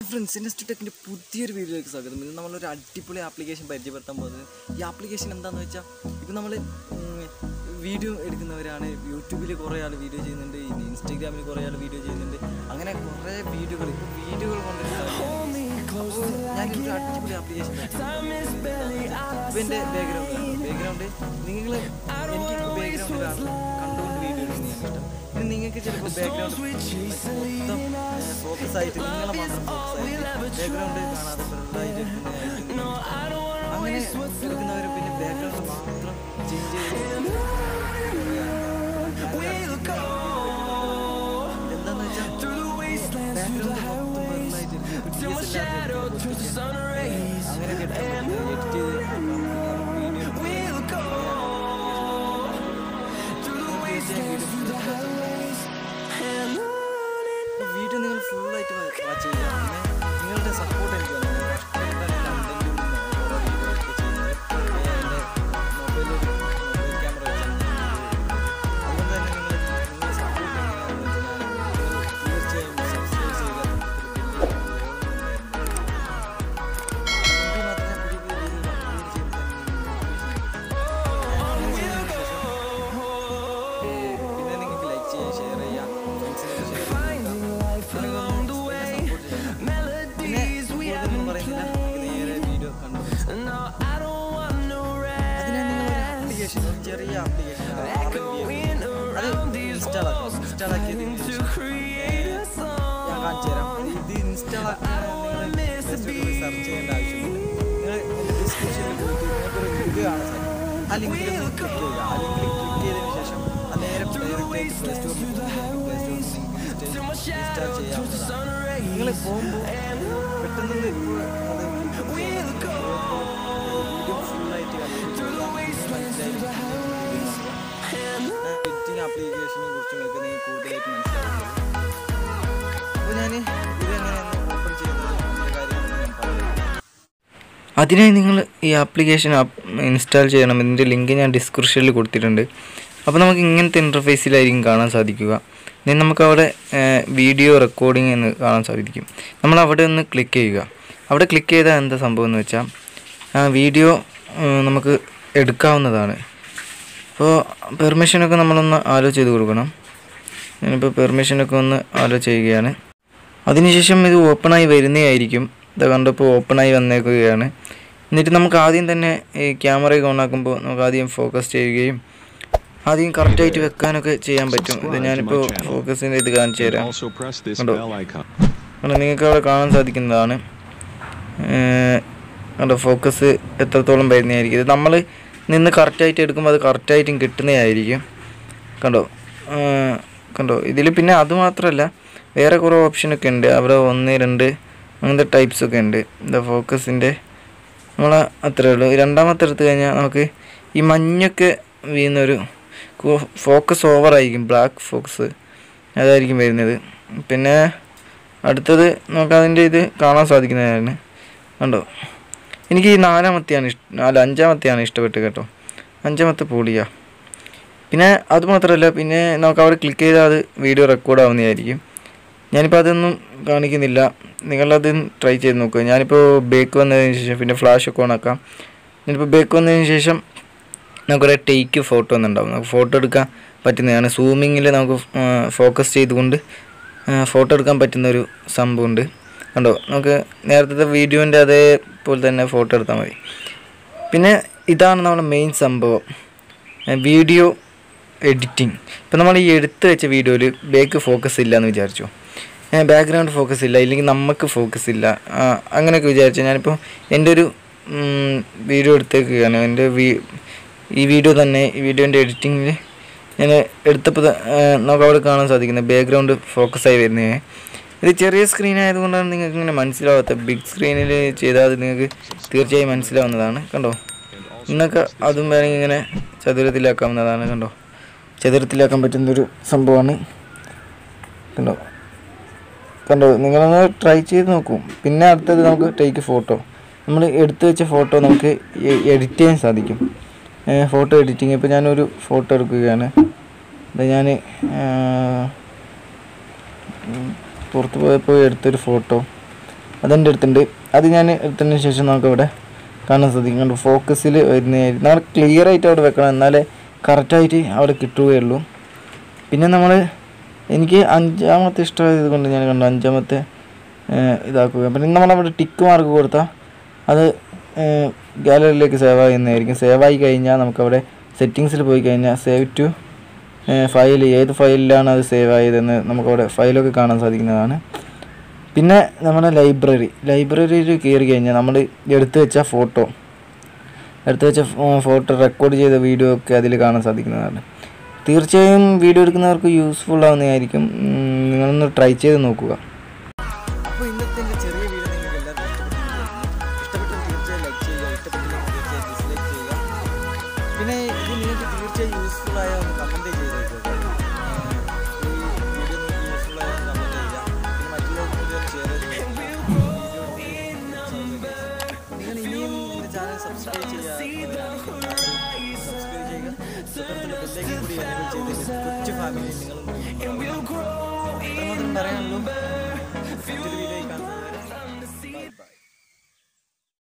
Friends industry ടെക്കിൻ്റെ പുതിയൊരു വീഡിയോയിലേക്ക് സ്വാഗതം ഇന്ന് നമ്മളൊരു അടിപൊളി ആപ്ലിക്കേഷൻ പരിചയപ്പെടുത്താൻ പോകുന്നത് ഈ ആപ്ലിക്കേഷൻ എന്താണെന്ന് വെച്ചാൽ ഇപ്പം നമ്മൾ വീഡിയോ എടുക്കുന്നവരാണ് യൂട്യൂബിൽ കുറേ ആൾ വീഡിയോ ചെയ്യുന്നുണ്ട് ഇനി ഇൻസ്റ്റാഗ്രാമിൽ കുറേ ആൾ വീഡിയോ ചെയ്യുന്നുണ്ട് അങ്ങനെ കുറേ വീഡിയോകൾ ഇപ്പോൾ വീഡിയോകൾ കൊണ്ടിട്ട് ഞാനൊരു അടിപൊളി ആപ്ലിക്കേഷൻ ഇപ്പം എൻ്റെ ബാക്ക്ഗ്രൗണ്ട് ബാക്ക്ഗ്രൗണ്ട് നിങ്ങൾ എനിക്ക് ബാക്ക്ഗ്രൗണ്ട് കണ്ടുകൊണ്ട് വീഡിയോ എടുക്കുന്നത് ഞാൻ ഇഷ്ടം ഇനി നിങ്ങൾക്ക് ചിലപ്പോൾ ബാക്ക്ഗ്രൗണ്ട് മൊത്തം ഫോക്കസ് ആയിട്ട് നിങ്ങളെ മാത്രം ഫോക്കസ് ആയിട്ട് ബാക്ക്ഗ്രൗണ്ട് കാണാതെ ബ്ലറായിട്ട് അങ്ങനെ എടുക്കുന്നവർ പിന്നെ ബാക്ക്ഗ്രൗണ്ട് മാത്രം ചേഞ്ച് ചെയ്ത് എന്താന്ന് വെച്ചാൽ ബാക്ക്ഗ്രൗണ്ട് മൊത്തം ബ്ലറായിട്ട് അങ്ങനെ എഡിറ്റ് ചെയ്ത് വീഡിയോ നിങ്ങൾ ഫുള്ളായിട്ട് വാച്ച് ചെയ്യുക പിന്നെ നിങ്ങളുടെ സപ്പോർട്ട് എനിക്ക് വേണം ഞാൻ കഷ്ടപ്പെട്ടാണ് കണ്ടന്റും ഓരോ വീഡിയോ ഒക്കെ ചെയ്യുന്നത് എൻ്റെ മൊബൈലിൽ മൊബൈൽ ക്യാമറ വെച്ചാണ് അതുകൊണ്ട് തന്നെ നിങ്ങൾ നിങ്ങളുടെ സപ്പോർട്ട് തീർച്ചയായും സബ്സ്ക്രൈബ് ചെയ്യുക എങ്കിൽ മാത്രമേ പുതിയ പുതിയ വീഡിയോ അപ്ലോഡ് ചെയ്യുമ്പോൾ പിന്നെ നിങ്ങൾക്ക് ലൈക്ക് ചെയ്യുക ഷെയർ ചെയ്യുക ഫ്രണ്ട്സിനൊക്കെ ഷെയർ പിന്നെ കൂടുതലൊന്നും പറയുന്നില്ല നമുക്ക് നേരെ വീഡിയോ കണ്ടു അതിനെ നിങ്ങൾ ഒരു ആപ്ലിക്കേഷൻ ഒരു ചെറിയ ആപ്ലിക്കേഷൻ അത് ഇൻസ്റ്റാൾ ആക്കുക ഇൻസ്റ്റാൾ ആക്കിയതിന് ശേഷം ഞാൻ കാണിച്ചു തരാം ഇത് ഇൻസ്റ്റാൾ ആക്കാൻ നിങ്ങൾ സെർച്ച് ചെയ്യേണ്ട ആവശ്യമില്ല നിങ്ങൾ എൻ്റെ ഡിസ്ക്രിപ്ഷനിൽ പോയിട്ട് നിങ്ങൾക്കൊരു ലിങ്ക് കാണാൻ സാധിക്കും ആ ലിങ്കിൽ നിങ്ങൾ ക്ലിക്ക് ചെയ്യുക ആ ലിങ്കിൽ ക്ലിക്ക് ചെയ്തതിന് ശേഷം ആ നേരെ ഡയറക്റ്റ് ആയിട്ട് പ്ലേ സ്റ്റോറിൽ പ്ലേ സ്റ്റോറിൽ ഇൻസ്റ്റാൾ ചെയ്യാവുന്നതാണ് നിങ്ങൾ പോകുമ്പോൾ പെട്ടെന്ന് വീഡിയോ ഫുള്ളായിട്ട് എഡിറ്റിംഗ് ആപ്ലിക്കേഷനെ കുറിച്ച് നിങ്ങൾക്ക് നിങ്ങൾക്ക് കൂടുതലായിട്ട് മനസ്സിലാവും അപ്പോൾ ഞാൻ ഇതെങ്ങനെയാണ് ഓപ്പൺ ചെയ്യുന്നത് അതിൻ്റെ കാര്യങ്ങളൊന്നും ഞാൻ പറയാം അതിനായി നിങ്ങൾ ഈ ആപ്ലിക്കേഷൻ ഇൻസ്റ്റാൾ ചെയ്യണം ഇതിൻ്റെ ലിങ്ക് ഞാൻ ഡിസ്ക്രിപ്ഷനിൽ കൊടുത്തിട്ടുണ്ട് അപ്പോൾ നമുക്ക് ഇങ്ങനത്തെ ഇൻ്റർഫേസിലായിരിക്കും കാണാൻ സാധിക്കുക ഇനി നമുക്ക് അവിടെ വീഡിയോ റെക്കോർഡിംഗ് എന്ന് കാണാൻ സാധിക്കും നമ്മൾ അവിടെ ഒന്ന് ക്ലിക്ക് ചെയ്യുക അവിടെ ക്ലിക്ക് ചെയ്താൽ എന്താ സംഭവം എന്ന് വെച്ചാൽ ആ വീഡിയോ നമുക്ക് എടുക്കാവുന്നതാണ് അപ്പോൾ പെർമിഷനൊക്കെ നമ്മളൊന്ന് ആലോ ചെയ്ത് കൊടുക്കണം ഞാനിപ്പോൾ പെർമിഷനൊക്കെ ഒന്ന് ആലോ ചെയ്യുകയാണ് അതിനുശേഷം ഇത് ഓപ്പണായി വരുന്നതായിരിക്കും ഇത് കണ്ടപ്പോൾ ഓപ്പണായി വന്നേക്കുകയാണ് എന്നിട്ട് നമുക്ക് ആദ്യം തന്നെ ഈ ക്യാമറയൊക്കെ ഓണാക്കുമ്പോൾ നമുക്ക് ആദ്യം ഫോക്കസ് ചെയ്യുകയും ആദ്യം കറക്റ്റായിട്ട് വെക്കാനൊക്കെ ചെയ്യാൻ പറ്റും ഇത് ഞാനിപ്പോൾ ഫോക്കസിൻ്റെ ഇത് കാണിച്ചു തരാം Also press this Kando. bell icon. കണ്ടോ നിങ്ങൾക്ക് അവിടെ കാണാൻ സാധിക്കുന്നതാണ് ഏർ കണ്ടോ ഫോക്കസ് എത്രത്തോളം വരുന്നതായിരിക്കും ഇത് നമ്മൾ നിന്ന് കറക്റ്റായിട്ട് എടുക്കുമ്പോൾ അത് കറക്റ്റായിട്ടും കിട്ടുന്നതായിരിക്കും കണ്ടോ ഏർ കണ്ടോ ഇതിൽ പിന്നെ അത് മാത്രമല്ല വേറെ കുറേ ഓപ്ഷനൊക്കെ ഉണ്ട് അവിടെ ഒന്ന് രണ്ട് അങ്ങനത്തെ ടൈപ്സ് ഒക്കെ ഉണ്ട് എന്താ ഫോക്കസിൻ്റെ നമ്മൾ അത്രേ ഉള്ളൂ രണ്ടാമത്തെ എടുത്തു കഴിഞ്ഞാൽ നമുക്ക് ഈ മഞ്ഞൊക്കെ വീഴുന്നൊരു ഫോക്കസ് ഓവറായിരിക്കും ബ്ലാക്ക് ഫോക്കസ് അതായിരിക്കും വരുന്നത് പിന്നെ അടുത്തത് നമുക്ക് അതിൻ്റെ ഇത് കാണാൻ സാധിക്കുന്നതാണ് കണ്ടോ എനിക്ക് ഈ നാലാമത്തെയാണ് ഇഷ്ടം അല്ല അഞ്ചാമത്തെയാണ് ഇഷ്ടപ്പെട്ടത് കേട്ടോ അഞ്ചാമത്തെ പൊളിയാ പിന്നെ അത് മാത്രമല്ല പിന്നെ നമുക്ക് അവിടെ ക്ലിക്ക് ചെയ്താൽ അത് വീഡിയോ റെക്കോർഡ് ആവുന്നതായിരിക്കും ഞാനിപ്പോൾ അതൊന്നും കാണിക്കുന്നില്ല നിങ്ങളത് ട്രൈ ചെയ്ത് നോക്കുക ഞാനിപ്പോൾ ബേക്ക് വന്നതിന് ശേഷം പിന്നെ ഫ്ലാഷ് ഒക്കെ ഓൺ ആക്കാം ഞാനിപ്പോൾ ബേക്ക് വന്നതിന് ശേഷം നമുക്കൊരു ടേക്ക് ഫോട്ടോ എന്നുണ്ടാവും നമുക്ക് ഫോട്ടോ എടുക്കാൻ പറ്റുന്നതാണ് സൂമിങ്ങിൽ നമുക്ക് ഫോക്കസ് ചെയ്തുകൊണ്ട് ഫോട്ടോ എടുക്കാൻ പറ്റുന്ന ഒരു സംഭവമുണ്ട് കണ്ടോ നമുക്ക് നേരത്തെ വീഡിയോൻ്റെ അതേപോലെ തന്നെ ഫോട്ടോ എടുത്താൽ മതി പിന്നെ ഇതാണ് നമ്മുടെ മെയിൻ സംഭവം വീഡിയോ എഡിറ്റിംഗ് ഇപ്പം നമ്മൾ ഈ എടുത്ത് വെച്ച വീഡിയോയിൽ ബേക്ക് ഫോക്കസ് ഇല്ല എന്ന് വിചാരിച്ചു ബാക്ക്ഗ്രൗണ്ട് ഫോക്കസ് ഇല്ല ഇല്ലെങ്കിൽ നമുക്ക് ഫോക്കസ് ഇല്ല ആ, അങ്ങനെയൊക്കെ വിചാരിച്ചു ഞാനിപ്പോൾ എൻ്റെ ഒരു വീഡിയോ എടുത്തേക്കുകയാണ് എൻ്റെ വീ ഈ വീഡിയോ തന്നെ ഈ വീഡിയോൻ്റെ എഡിറ്റിങ്ങിൽ ഞാൻ എടുത്തപ്പോൾ ത- ആ, നമുക്ക് അവിടെ കാണാൻ സാധിക്കുന്നത് ബാക്ക്ഗ്രൗണ്ട് ഫോക്കസ് ആയി വരുന്നത് ഇത് ചെറിയ സ്ക്രീൻ ആയതുകൊണ്ടാണ് നിങ്ങൾക്ക് ഇങ്ങനെ മനസ്സിലാവാത്തത് ബിഗ് സ്ക്രീനിൽ ചെയ്താൽ അത് നിങ്ങൾക്ക് തീർച്ചയായും മനസ്സിലാവുന്നതാണ് കണ്ടോ ഇന്നൊക്കെ അതും വേണമെങ്കിൽ ഇങ്ങനെ ചതുരത്തിലാക്കാവുന്നതാണ് കണ്ടോ ചതുരത്തിലാക്കാൻ പറ്റുന്നൊരു സംഭവമാണ് കണ്ടോ കണ്ടോ നിങ്ങളൊന്ന് ട്രൈ ചെയ്ത് നോക്കൂ പിന്നെ അടുത്തത് നമുക്ക് ടേക്ക് ഫോട്ടോ നമ്മൾ എടുത്തു വെച്ച ഫോട്ടോ നമുക്ക് എഡിറ്റ് ചെയ്യാൻ സാധിക്കും ഫോട്ടോ എഡിറ്റിങ് ഇപ്പോൾ ഞാനൊരു ഫോട്ടോ എടുക്കുകയാണ് ഇത് ഞാൻ പുറത്ത് പോയപ്പോൾ എടുത്തൊരു ഫോട്ടോ അതെൻ്റെ അടുത്തുണ്ട് അത് ഞാൻ എടുത്തതിന് ശേഷം നമുക്ക് ഇവിടെ കാണാൻ സാധിക്കും കണ്ടു ഫോക്കസിൽ വരുന്നതായിരിക്കും നമ്മൾ ക്ലിയർ ആയിട്ട് അവിടെ വെക്കണം എന്നാലേ കറക്റ്റായിട്ട് അവിടെ കിട്ടുകയുള്ളൂ പിന്നെ നമ്മൾ എനിക്ക് അഞ്ചാമത്തെ ഇഷ്ടമായത് കൊണ്ട് ഞാൻ കണ്ടു അഞ്ചാമത്തെ ഏഹ്, ഇതാക്കുക പിന്നെ നമ്മളവിടെ ടിക്ക് മാർക്ക് കൊടുത്താൽ അത് ഗാലറിയിലേക്ക് സേവ് ആകുന്നതായിരിക്കും സേവ് ആയി കഴിഞ്ഞാൽ നമുക്കവിടെ സെറ്റിങ്സിൽ പോയി കഴിഞ്ഞാൽ സേവ് ടു ഫയൽ ഏത് ഫയലിലാണ് അത് സേവ് ആയതെന്ന് നമുക്കവിടെ ഫയലൊക്കെ കാണാൻ സാധിക്കുന്നതാണ് പിന്നെ നമ്മുടെ ലൈബ്രറി ലൈബ്രറിയിൽ കയറി കഴിഞ്ഞാൽ നമ്മൾ എടുത്തു വെച്ച ഫോട്ടോ എടുത്തു വെച്ച ഫോട്ടോ റെക്കോർഡ് ചെയ്ത വീഡിയോ ഒക്കെ അതിൽ കാണാൻ സാധിക്കുന്നതാണ് തീർച്ചയായും വീഡിയോ എടുക്കുന്നവർക്ക് യൂസ്ഫുൾ ആവുന്നതായിരിക്കും ഉം, നിങ്ങളൊന്ന് ട്രൈ ചെയ്ത് നോക്കുക അപ്പോൾ ഇന്നത്തെ എൻ്റെ ചെറിയ വീഡിയോ നിങ്ങൾക്ക് എല്ലാവർക്കും ഇഷ്ടപ്പെട്ടെങ്കിൽ തീർച്ചയായും ലൈക്ക് ചെയ്യുക ഇഷ്ടപ്പെട്ടില്ലെങ്കിൽ തീർച്ചയായും ഡിസ്ലൈക്ക് ചെയ്യുക പിന്നെ ഇത് നിങ്ങൾക്ക് തീർച്ചയായും യൂസ്ഫുൾ ആയ ഒന്ന് കമൻറ്റ് ചെയ്തേക്കുക ഈ വീഡിയോ നിങ്ങൾക്ക് യൂസ്ഫുൾ ആയ ഒന്ന് കമൻറ്റ് ചെയ്യുക പിന്നെ മറ്റുള്ളവർക്ക് ഷെയർ ചെയ്ത് നിങ്ങൾ ഇനിയും എൻ്റെ ചാനൽ സബ്സ്ക്രൈബ് ചെയ്യുക സബ്സ്ക്രൈബ് ചെയ്യുക തൊട്ടടുത്തുള്ള ബെല്ലേക്ക് കൂടി എനേബിൾ ചെയ്തിട്ട് കൊച്ചു ഫാമിലി നിങ്ങൾ എത്രമാത്രം പറയാനുള്ളൂ